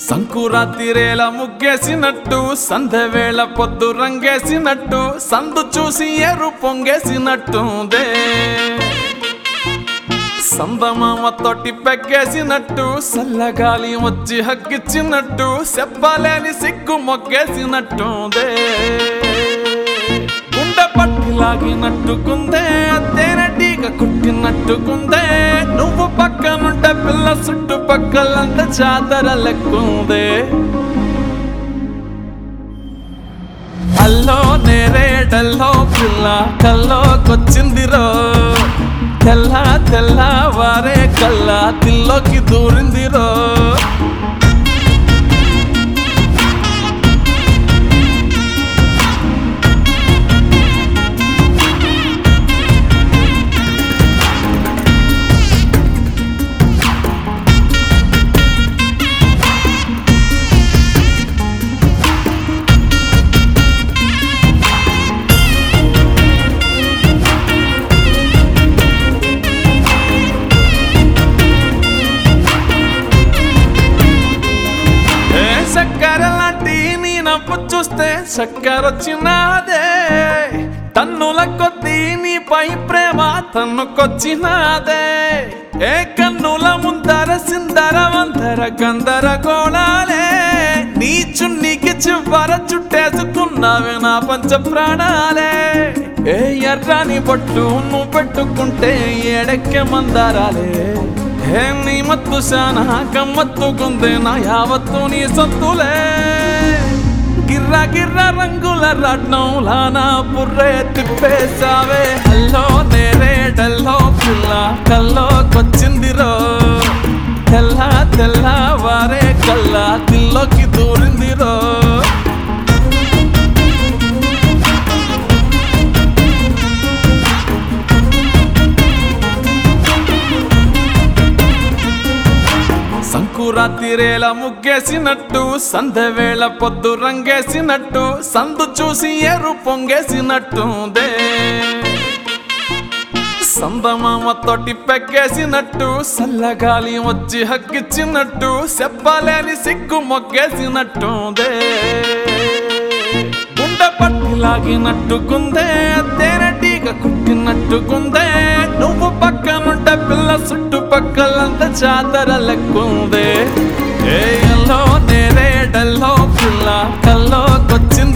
సంకురాతిరేల ముగ్గేసినట్టు సంధ్యవేళ పొద్దు రంగేసినట్టు సందు చూసి ఎరు పొంగేసినట్టుందే సందమామ తోటి పెగ్గేసినట్టు సల్లగాలి వచ్చి హగ్గిచ్చినట్టు చెప్పలేని సిగ్గు మొగ్గేసినట్టుందే గుండె పట్టి లాగినట్టుకుందే తేనెటీగ కుట్టినట్టుకుందే నువ్వు పక్కనుంటే పిల్ల చుట్టుపక్కలంత చాదర లెక్కుందే అల్లో నేరేడల్లో పిల్ల కల్లోకొచ్చిందిరో తెల్ల తెల్ల వారే కల్లా దిల్లోకి దూరిందిరో ఏ చక్కెర లాంటి నీ నవ్వు చూస్తే చక్కెర వచ్చినాదే తన్నుల కొద్దీ నీపై ప్రేమ తన్నుకొచ్చినాదే ఏ కన్నుల ముందర సిందర వందర గందర గోళాలే నీ చున్నీకి చివర చుట్టేసుకున్నావే నా పంచ ప్రాణాలే ఏ ఎర్రాని బొట్టు నువ్వు పెట్టుకుంటే ఏడెక్కే మందారాలే హే నీ మత్తు శానా గమ్మత్తుకుందే నా యావత్తు నీ సొత్తులే గిర్ర గిర్ర రంగుల రత్నంలా నా బుర్రే తిప్పేసావే హల్లో నేరేడల్లో పిల్ల కల్లోకొచ్చిందిరో తెల్ల తెల్ల వారే కల్లా దిల్లోకి దూరిందిరో సంకురాతిరేల ముగ్గేసినట్టు సంధ్యవేళ పొద్దు రంగేసినట్టు సందు చూసి ఎరు పొంగేసినట్టుందే సందమామ తోటి పెగ్గేసినట్టు సల్లగాలి వచ్చి హక్కిచ్చినట్టు చెప్పలేని సిగ్గు మొగ్గేసినట్టుందే గుండె పట్టి లాగినట్టుకుందే తేనెటీగ కుట్టినట్టుకుందే నువ్వు పక్కనుంటే పిల్ల చుట్టుపక్కలంత చాదర లెక్కుందే ఏ ఎల్లో నేరేడల్లో పిల్ల కల్లోకొచ్చింది